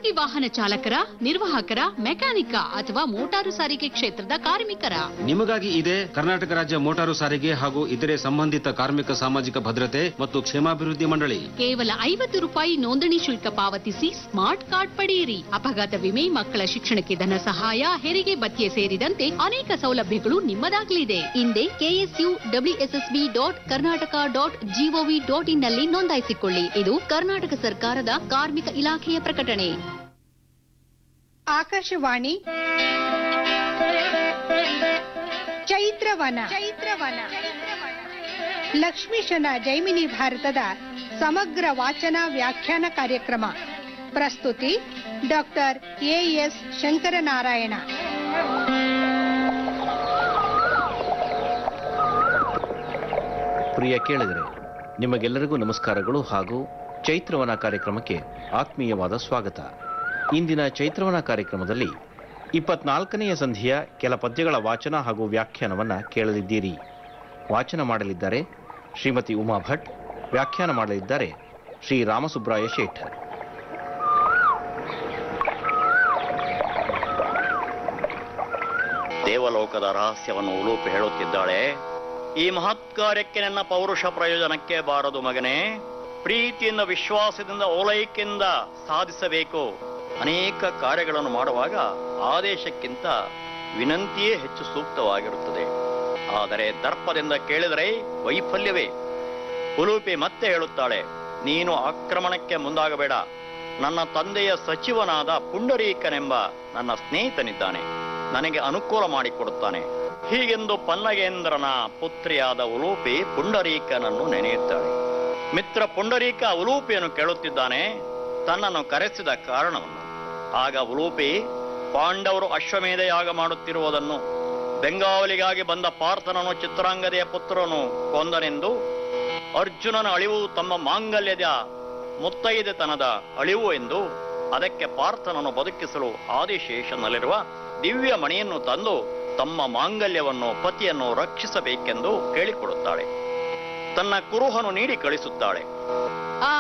ಖಾಸಗಿ ವಾಹನ ಚಾಲಕರ ನಿರ್ವಾಹಕರ ಮೆಕ್ಯಾನಿಕ ಅಥವಾ ಮೋಟಾರು ಸಾರಿಗೆ ಕ್ಷೇತ್ರದ ಕಾರ್ಮಿಕರ ನಿಮಗಾಗಿ ಇದೆ ಕರ್ನಾಟಕ ರಾಜ್ಯ ಮೋಟಾರು ಸಾರಿಗೆ ಹಾಗೂ ಇತರೆ ಸಂಬಂಧಿತ ಕಾರ್ಮಿಕ ಸಾಮಾಜಿಕ ಭದ್ರತೆ ಮತ್ತು ಕ್ಷೇಮಾಭಿವೃದ್ಧಿ ಮಂಡಳಿ ಕೇವಲ ಐವತ್ತು ರೂಪಾಯಿ ನೋಂದಣಿ ಶುಲ್ಕ ಪಾವತಿಸಿ ಸ್ಮಾರ್ಟ್ ಕಾರ್ಡ್ ಪಡೆಯಿರಿ ಅಪಘಾತ ವಿಮೆ ಮಕ್ಕಳ ಶಿಕ್ಷಣಕ್ಕೆ ಧನ ಸಹಾಯ ಹೆರಿಗೆ ಭತ್ಯೆ ಸೇರಿದಂತೆ ಅನೇಕ ಸೌಲಭ್ಯಗಳು ನಿಮ್ಮದಾಗಲಿದೆ ಹಿಂದೆ KSU WSSB dot Karnataka dot gov dot in ನಲ್ಲಿ ನೋಂದಾಯಿಸಿಕೊಳ್ಳಿ ಇದು ಕರ್ನಾಟಕ ಸರ್ಕಾರದ ಕಾರ್ಮಿಕ ಇಲಾಖೆಯ ಪ್ರಕಟಣೆ ಆಕಾಶವಾಣಿ ಚೈತ್ರವನ ಚೈತ್ರವನ ಲಕ್ಷ್ಮೀಶನ ಜೈಮಿನಿ ಭಾರತದ ಸಮಗ್ರ ವಾಚನ ವ್ಯಾಖ್ಯಾನ ಕಾರ್ಯಕ್ರಮ ಪ್ರಸ್ತುತಿ ಡಾಕ್ಟರ್ ಎಎಸ್ ಶಂಕರನಾರಾಯಣ ಪ್ರಿಯ ಕೇಳಿದರೆ ನಿಮಗೆಲ್ಲರಿಗೂ ನಮಸ್ಕಾರಗಳು ಹಾಗೂ ಚೈತ್ರವನ ಕಾರ್ಯಕ್ರಮಕ್ಕೆ ಆತ್ಮೀಯವಾದ ಸ್ವಾಗತ ಇಂದಿನ ಚೈತ್ರವನ ಕಾರ್ಯಕ್ರಮದಲ್ಲಿ ಇಪ್ಪತ್ನಾಲ್ಕನೆಯ ಸಂಧಿಯ ಕೆಲ ಪದ್ಯಗಳ ವಾಚನ ಹಾಗೂ ವ್ಯಾಖ್ಯಾನವನ್ನು ಕೇಳಲಿದ್ದೀರಿ ವಾಚನ ಮಾಡಲಿದ್ದಾರೆ ಶ್ರೀಮತಿ ಉಮಾ ಭಟ್ ವ್ಯಾಖ್ಯಾನ ಮಾಡಲಿದ್ದಾರೆ ಶ್ರೀ ರಾಮಸುಬ್ರಾಯ ಶೇಠ್ ದೇವಲೋಕದ ರಹಸ್ಯವನ್ನು ಉಲೂಪಿ ಹೇಳುತ್ತಿದ್ದಾಳೆ ಈ ಮಹತ್ ಕಾರ್ಯಕ್ಕೆ ನನ್ನ ಪೌರುಷ ಪ್ರಯೋಜನಕ್ಕೆ ಬಾರದು ಮಗನೇ ಪ್ರೀತಿಯಿಂದ ವಿಶ್ವಾಸದಿಂದ ಓಲೈಕೆಯಿಂದ ಸಾಧಿಸಬೇಕು ಅನೇಕ ಕಾರ್ಯಗಳನ್ನು ಮಾಡುವಾಗ ಆದೇಶಕ್ಕಿಂತ ವಿನಂತಿಯೇ ಹೆಚ್ಚು ಸೂಕ್ತವಾಗಿರುತ್ತದೆ ಆದರೆ ದರ್ಪದಿಂದ ಕೇಳಿದರೆ ವೈಫಲ್ಯವೇ ಉಲೂಪಿ ಮತ್ತೆ ಹೇಳುತ್ತಾಳೆ ನೀನು ಆಕ್ರಮಣಕ್ಕೆ ಮುಂದಾಗಬೇಡ ನನ್ನ ತಂದೆಯ ಸಚಿವನಾದ ಪುಂಡರೀಕನೆಂಬ ನನ್ನ ಸ್ನೇಹಿತನಿದ್ದಾನೆ ನನಗೆ ಅನುಕೂಲ ಮಾಡಿಕೊಡುತ್ತಾನೆ ಹೀಗೆಂದು ಪನ್ನಗೇಂದ್ರನ ಪುತ್ರಿಯಾದ ಉಲೂಪಿ ಪುಂಡರೀಕನನ್ನು ನೆನೆಯುತ್ತಾಳೆ ಮಿತ್ರ ಪುಂಡರೀಕ ಉಲೂಪಿಯನ್ನು ಕೇಳುತ್ತಿದ್ದಾನೆ ತನ್ನನ್ನು ಕರೆಸಿದ ಕಾರಣವನ್ನು ಆಗ ಉಲೂಪಿ ಪಾಂಡವರು ಅಶ್ವಮೇಧ ಯಾಗ ಮಾಡುತ್ತಿರುವುದನ್ನು ಬೆಂಗಾವಲಿಗಾಗಿ ಬಂದ ಪಾರ್ಥನನು ಚಿತ್ರಾಂಗದೆಯ ಪುತ್ರನು ಕೊಂದನೆಂದು ಅರ್ಜುನನ ಅಳಿವು ತಮ್ಮ ಮಾಂಗಲ್ಯದ ಮುತ್ತೈದೆತನದ ಅಳಿವು ಎಂದು ಅದಕ್ಕೆ ಪಾರ್ಥನನ್ನು ಬದುಕಿಸಲು ಆದಿಶೇಷನಲ್ಲಿರುವ ದಿವ್ಯ ಮಣಿಯನ್ನು ತಂದು ತಮ್ಮ ಮಾಂಗಲ್ಯವನ್ನು ಪತಿಯನ್ನು ರಕ್ಷಿಸಬೇಕೆಂದು ಕೇಳಿಕೊಡುತ್ತಾಳೆ ತನ್ನ ಕುರುಹನು ನೀಡಿ ಕಳಿಸುತ್ತಾಳೆ